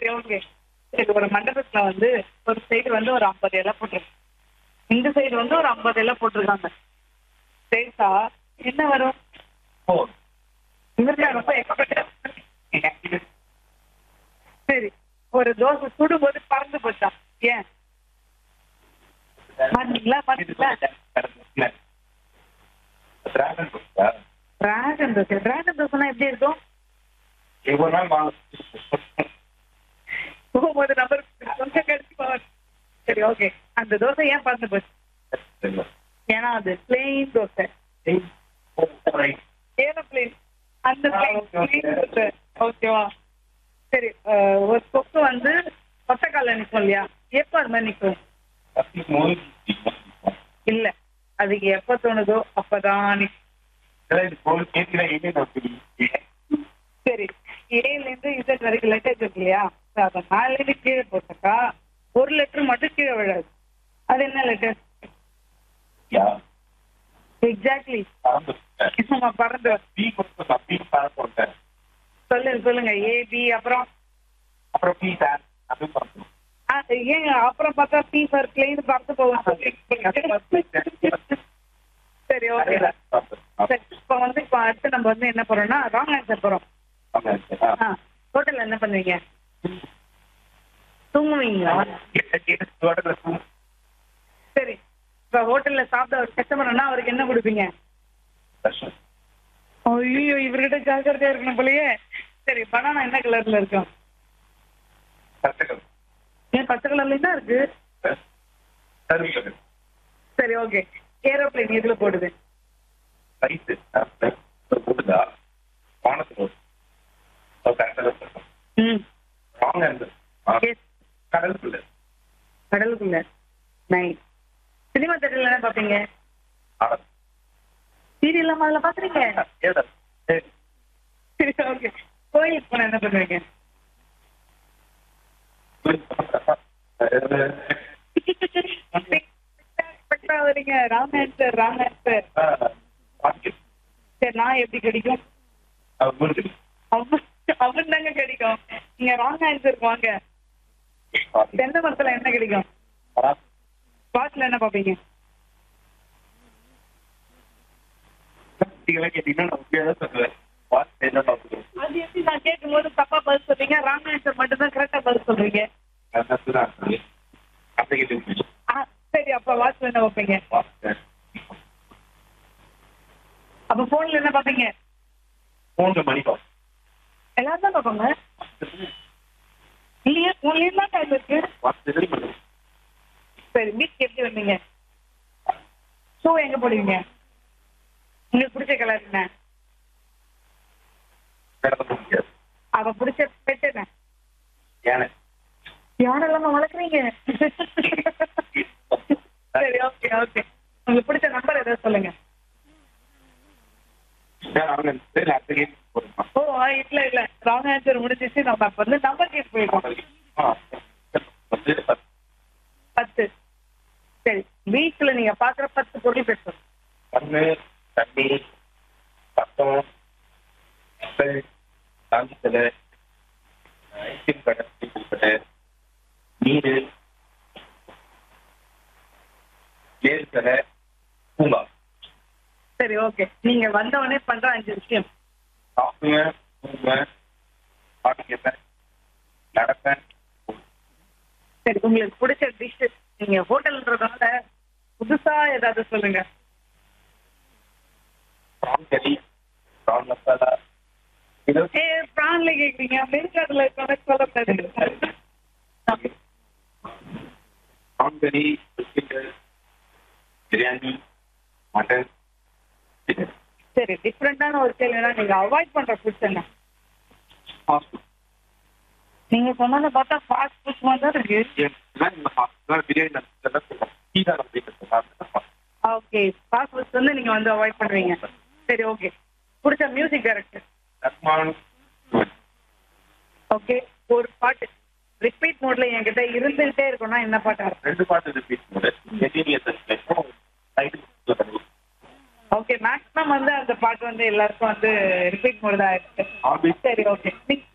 சரி ஓகே சரி ஒரு மண்டபத்துல வந்து ஒரு சைடு வந்து ஒரு ஐம்பது இலை போட்டிருக்கு இந்த சைடு வந்து ஒரு ஐம்பது இலை போட்டிருக்காங்க சேர்த்தா என்ன வரும் ஃபோர் இவருக்கு ரொம்ப எக்ஸ்பெக்ட் சரி ஒரு தோசை சுடும்போது பறந்து போச்சா ஏன் மாட்டீங்களா மாட்டீங்களா டிராகன் இருக்கா டிராகன் தோசை டிராகன் தோசைனா எப்படி இருக்கும் எவ்வளோ நாள் வாங்க போகும்போது நம்பர் கொஞ்சம் கழிச்சு போவார் சரி ஓகே அந்த தோசை ஏன் பறந்து போச்சு ஏன்னா அது பிளெயின் தோசை ஏரோப்ளேன் அந்த பிளெயின் தோசை ஓகேவா சரி அஹ், ஒரு கொக்கு வந்து ஒத்தக்கால நிற்கும் இல்லையா எப்போ அது மாதிரி நிற்கும் இல்ல அதுக்கு எப்ப தோணுதோ அப்பதான் நிக்கும். சரி ஏல இருந்து இசட் வரைக்கும் லெட்டர் இருக்கு இல்லையா So, அத மேல இருந்து கீழே போட்டாக்கா ஒரு லெட்டர் மட்டும் கீழே விழாது அது என்ன லெட்டர் எக்ஸாக்ட்லி நம்ம பறந்து வ- சொல்லுங்க சொல்லுங்க ஏ பி அப்புறம் அப்புறம் பி சார் அது பார்த்தோம் ஆ, ஏங்க அப்புறம் பார்த்தா பி ஃபார் பிளேன் பறந்து போகும் சரி ஓகே சரி இப்போ வந்து இப்போ அடுத்து நம்ம வந்து என்ன போறோம்னா ராங் ஆன்சர் போறோம் ஆ ஹோட்டல்ல என்ன பண்ணுவீங்க தூங்குவீங்களா சரி இப்போ ஹோட்டல்ல சாப்பிட்ட ஒரு கஸ்டமர்னா அவருக்கு என்ன கொடுப்பீங்க ஐயோ இவர்கிட்ட ஜாக்கிரதையா இருக்கணும் போலயே சரி பனானா என்ன கலர்ல இருக்கும் ஏன் பச்சை கலர்ல தான் இருக்கு சரி ஓகே ஏரோப்ளேன் எதுல போடுது ம் எஸ் கடலுக்குள்ள கடலுக்குள்ள நைட் சினிமா தேட்டர்ல என்ன பாப்பீங்க சீரியல் இல்லாம அதுல பாக்குறீங்க சரி ஓகே கோயிலுக்கு போனா என்ன பண்ணுவீங்க Expect ஆ வரீங்க ராங் ஆன்சர் ராங் ஆன்சர் சரி நான் எப்படி கிடைக்கும் அவன் அவன் தாங்க கிடைக்கும் நீங்க ராங் ஆன்சர் வாங்க தென்னை மரத்துல என்ன கிடைக்கும் பாட்டில் என்ன பாப்பீங்க அது எப்படி நான் கேட்கும் போது தப்பா பதில் சொல்றீங்க ராங் ஆன்சர் மட்டும் தான் கரெக்டா பதில் சொல்றீங்க ஆ, சரி அப்ப வாட்ச்ல என்ன வைப்பீங்க அப்ப போன்ல என்ன பாப்பீங்க மூன்று மணி பாஸ் எல்லாரும் தான் பாப்பாங்க இல்லையா போன்லயே தான் டைம் இருக்கு சரி பீச் எப்படி வந்தீங்க ஷூ எங்க போடுவீங்க உங்களுக்கு பிடிச்ச கலர் என்ன அவ பிடிச்ச பெட் என்ன ஏன்னா யாரெல்லாம் வளர்க்குறீங்க சரி ஓகே ஓகே உங்களுக்கு பிடிச்ச நம்பர் ஏதாவது சொல்லுங்க ஓ இல்ல இல்ல ராங் ஆன்சர் முடிஞ்சிச்சு நம்ம அப்ப வந்து நம்பர் கேட்டு போயிருக்கோம் பத்து சரி பீச்ல நீங்க பாக்குற பத்து பொருள் பேசும் மண்ணு தண்ணி சத்தம் கப்பல் தாங்கித்தலை ஐஸ்கிரீம் கடை ஐஸ்கிரீம் கடை நீர் ஏர் கடை பூங்கா சரி ஓகே நீங்க வந்தவொடனே பண்ற அஞ்சு விஷயம் சாப்பிடுவேன் தூங்குவேன் பாட்டு கேட்பேன் நடப்பேன் சரி உங்களுக்கு பிடிச்ச டிஷ் நீங்க ஹோட்டல்ன்றதுனால புதுசா ஏதாவது சொல்லுங்க ப்ரான் கறி ப்ரான் மசாலா இது ஏ பிரான்ல கேக்குறீங்க மென்கார்ட்ல கணக்கு சொல்லக்கூடாது ப்ரான் கறி சிக்கன் பிரியாணி மட்டன் சிக்கன் சரி டிஃப்ரெண்டான ஒரு கேள்வினா நீங்க அவாய்ட் பண்ற ஃபுட்ஸ் என்ன ஃபாஸ்ட் ஃபுட் நீங்க சொன்னதை பார்த்தா ஃபாஸ்ட் ஃபுட் மாதிரி தான் இருக்கு இந்த ஃபாஸ்ட் பிரியாணி நான் சொல்லுவோம் பீஸா அப்படின்னு ஓகே ஃபாஸ்ட் ஃபுட்ஸ் வந்து நீங்க வந்து அவாய்ட் பண்ணுவீங்க சரி ஓகே பிடிச்ச மியூசிக் டைரக்டர் ரஹ்மான் ஓகே ஒரு பாட்டு ரிப்பீட் மோட்ல என்கிட்ட இருந்துகிட்டே இருக்கும்னா என்ன பாட்டா இருக்கும் ரெண்டு பாட்டு ரிப்பீட் மோடு எதிரியத்தன் டைட்டில் ஓகே மேக்ஸிமம் வந்து அந்த பாட்டு வந்து எல்லாருக்கும் வந்து ரிப்பீட் மோட் தான் இருக்கு ஆல்வேஸ் சரி ஓகே